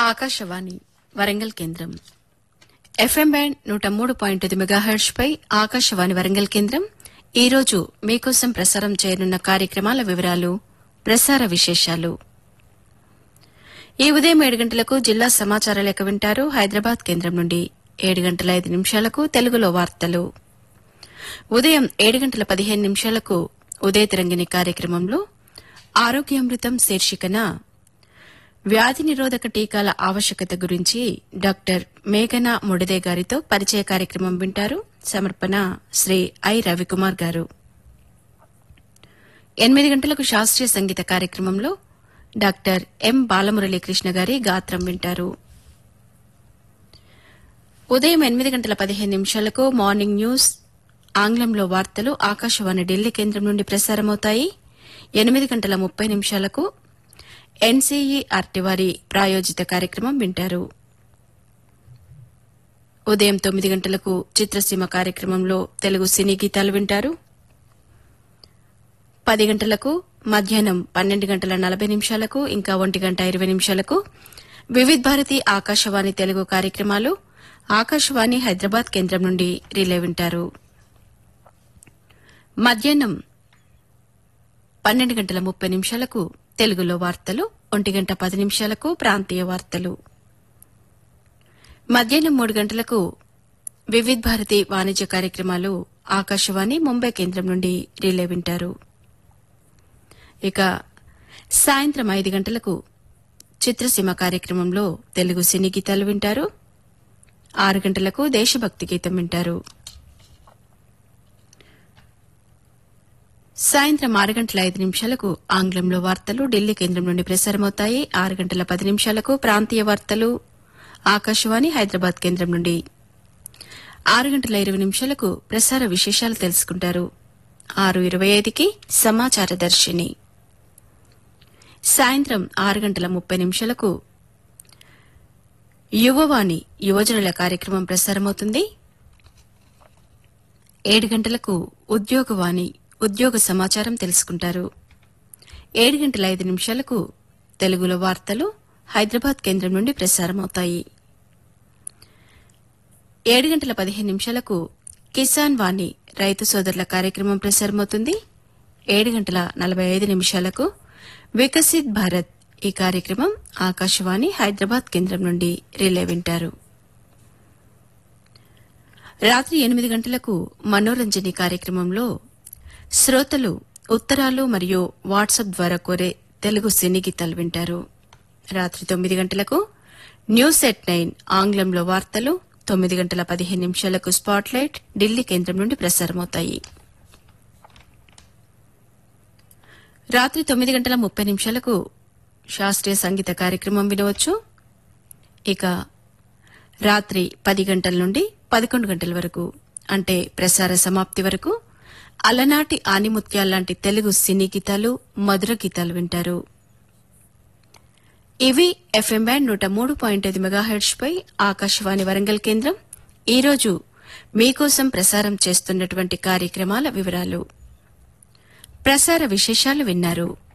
ఆకాశవాణి వరంగల్ కేంద్రం FM band నూట మూడు పాయింట్ ఐదు మెగాహెర్ట్స్ పై ఆకాశవాణి వరంగల్ కేంద్రం ఈ రోజు మీకోసం ప్రసారం చేయనున్న కార్యక్రమాల వివరాలు ప్రసార విశేషాలు ఈ ఉదయం ఏడు గంటలకు జిల్లా సమాచార లేఖ వింటారు హైదరాబాద్ కేంద్రం నుండి ఏడు గంటల ఐదు నిమిషాలకు తెలుగులో వార్తలు ఉదయం ఏడు గంటల పదిహేను నిమిషాలకు ఉదయ తిరంగిణి కార్యక్రమంలో ఆరోగ్యామృతం శీర్షికన వ్యాధి నిరోధక టీకాల ఆవశ్యకత గురించి డాక్టర్ మేఘనా ముడిదే గారితో పరిచయ కార్యక్రమం వింటారు సమర్పణ శ్రీ ఐ రవికుమార్ గారు ఎనిమిది గంటలకు శాస్త్రీయ సంగీత కార్యక్రమంలో డాక్టర్ ఎం బాలమురళీకృష్ణ గారి గాత్రం వింటారు ఉదయం ఎనిమిది గంటల పదిహేను నిమిషాలకు మార్నింగ్ న్యూస్ ఆంగ్లంలో వార్తలు ఆకాశవాణి ఢిల్లీ కేంద్రం నుండి ప్రసారమవుతాయి ఎనిమిది గంటల ముప్పై నిమిషాలకు ఎన్సీఈఆర్టీ వారి ప్రాయోజిత కార్యక్రమం వింటారు ఉదయం తొమ్మిది గంటలకు చిత్రసీమ కార్యక్రమంలో తెలుగు సినీ గీతాలు వింటారు పది గంటలకు మధ్యాహ్నం పన్నెండు గంటల నలభై నిమిషాలకు ఇంకా ఒంటి గంట ఇరవై నిమిషాలకు వివిధ్ భారతి ఆకాశవాణి తెలుగు కార్యక్రమాలు ఆకాశవాణి హైదరాబాద్ కేంద్రం నుండి రిలే వింటారు మధ్యాహ్నం పన్నెండు గంటల ముప్పై నిమిషాలకు తెలుగులో వార్తలు ఒంటి గంట పది నిమిషాలకు ప్రాంతీయ వార్తలు మధ్యాహ్నం మూడు గంటలకు వివిధ్ భారతి వాణిజ్య కార్యక్రమాలు ఆకాశవాణి ముంబై కేంద్రం నుండి రిలే వింటారు ఇక సాయంత్రం ఐదు గంటలకు చిత్రసీమ కార్యక్రమంలో తెలుగు సినీ గీతాలు వింటారు ఆరు గంటలకు దేశభక్తి గీతం వింటారు సాయంత్రం ఆరు గంటల ఐదు నిమిషాలకు ఆంగ్లంలో వార్తలు ఢిల్లీ కేంద్రం నుండి ప్రసారమవుతాయి ఆరు గంటల పది నిమిషాలకు ప్రాంతీయ వార్తలు ఆకాశవాణి హైదరాబాద్ కేంద్రం నుండి ఆరు గంటల ఇరవై నిమిషాలకు ప్రసార విశేషాలు తెలుసుకుంటారు ఆరు ఇరవై ఐదుకి సమాచార దర్శిని సాయంత్రం ఆరు గంటల ముప్పై నిమిషాలకు యువవాణి యువజనుల కార్యక్రమం ప్రసారమవుతుంది ఏడు గంటలకు ఉద్యోగవాణి ఉద్యోగ సమాచారం తెలుసుకుంటారు ఏడు గంటల ఐదు నిమిషాలకు తెలుగులో వార్తలు హైదరాబాద్ కేంద్రం నుండి ప్రసారమవుతాయి ఏడు గంటల పదిహేను నిమిషాలకు కిసాన్ వాణి రైతు సోదరుల కార్యక్రమం ప్రసారమవుతుంది ఏడు గంటల నలభై ఐదు నిమిషాలకు వికసిత్ భారత్ ఈ కార్యక్రమం ఆకాశవాణి హైదరాబాద్ కేంద్రం నుండి రిలే వింటారు రాత్రి ఎనిమిది గంటలకు మనోరంజని కార్యక్రమంలో శ్రోతలు ఉత్తరాలు మరియు వాట్సాప్ ద్వారా కోరే తెలుగు సినీ గీతాలు వింటారు రాత్రి తొమ్మిది గంటలకు న్యూస్ ఎట్ నైన్ ఆంగ్లంలో వార్తలు తొమ్మిది గంటల పదిహేను నిమిషాలకు స్పాట్లైట్ ఢిల్లీ కేంద్రం నుండి ప్రసారమవుతాయి రాత్రి తొమ్మిది గంటల ముప్పై నిమిషాలకు శాస్త్రీయ సంగీత కార్యక్రమం వినవచ్చు ఇక రాత్రి పది గంటల నుండి పదకొండు గంటల వరకు అంటే ప్రసార సమాప్తి వరకు అలనాటి ఆనిముత్యాల్లాంటి తెలుగు సినీ గీతాలు మధుర గీతాలు వింటారు ఇవి ఎఫ్ఎం బ్యాండ్ నూట మూడు పాయింట్ ఐదు మెగాహెర్ట్స్ పై ఆకాశవాణి వరంగల్ కేంద్రం ఈ రోజు మీకోసం ప్రసారం చేస్తున్నటువంటి కార్యక్రమాల వివరాలు ప్రసార విశేషాలు విన్నారు